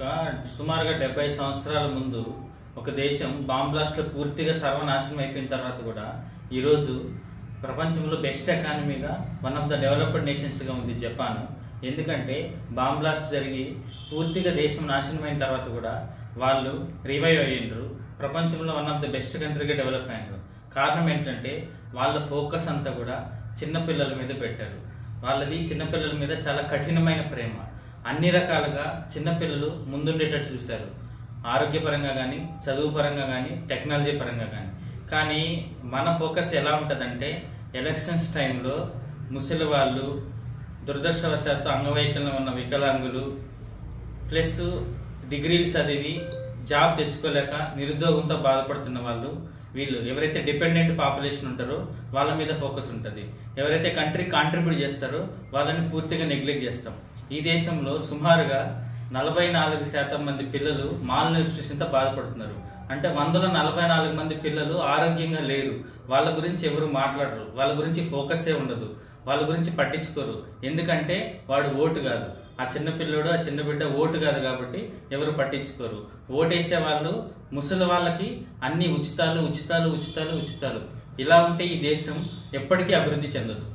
ఒక సుమారుగా డెబ్బై సంవత్సరాల ముందు ఒక దేశం బాంబ్ బ్లాస్ట్లో పూర్తిగా సర్వనాశనం అయిపోయిన తర్వాత కూడా ఈరోజు ప్రపంచంలో బెస్ట్ ఎకానమీగా వన్ ఆఫ్ ద డెవలప్డ్ నేషన్స్గా ఉంది జపాన్ ఎందుకంటే బాంబ్ బ్లాస్ట్ జరిగి పూర్తిగా దేశం నాశనం అయిన తర్వాత కూడా వాళ్ళు రివైవ్ అయ్యిండ్రు ప్రపంచంలో వన్ ఆఫ్ ద బెస్ట్ కంట్రీగా డెవలప్ అయ్యారు కారణం ఏంటంటే వాళ్ళ ఫోకస్ అంతా కూడా చిన్నపిల్లల మీద పెట్టారు వాళ్ళది చిన్నపిల్లల మీద చాలా కఠినమైన ప్రేమ అన్ని రకాలుగా చిన్నపిల్లలు ముందుండేటట్టు చూశారు ఆరోగ్యపరంగా కానీ చదువు పరంగా కానీ టెక్నాలజీ పరంగా కానీ కానీ మన ఫోకస్ ఎలా ఉంటుందంటే ఎలక్షన్స్ టైంలో ముసలి వాళ్ళు దురదృష్టవశాత్తు అంగవైకల్యం ఉన్న వికలాంగులు ప్లస్ డిగ్రీలు చదివి జాబ్ తెచ్చుకోలేక నిరుద్యోగంతో బాధపడుతున్న వాళ్ళు వీళ్ళు ఎవరైతే డిపెండెంట్ పాపులేషన్ ఉంటారో వాళ్ళ మీద ఫోకస్ ఉంటుంది ఎవరైతే కంట్రీ కాంట్రిబ్యూట్ చేస్తారో వాళ్ళని పూర్తిగా నెగ్లెక్ట్ చేస్తాం ఈ దేశంలో సుమారుగా నలభై నాలుగు శాతం మంది పిల్లలు మాల్ న్యూట్రిషన్తో బాధపడుతున్నారు అంటే వందలో నలభై నాలుగు మంది పిల్లలు ఆరోగ్యంగా లేరు వాళ్ళ గురించి ఎవరు మాట్లాడరు వాళ్ళ గురించి ఫోకసే ఉండదు వాళ్ళ గురించి పట్టించుకోరు ఎందుకంటే వాడు ఓటు కాదు ఆ చిన్న పిల్లోడు ఆ చిన్న బిడ్డ ఓటు కాదు కాబట్టి ఎవరు పట్టించుకోరు ఓటేసే వాళ్ళు ముసలి వాళ్ళకి అన్ని ఉచితాలు ఉచితాలు ఉచితాలు ఉచితాలు ఇలా ఉంటే ఈ దేశం ఎప్పటికీ అభివృద్ధి చెందదు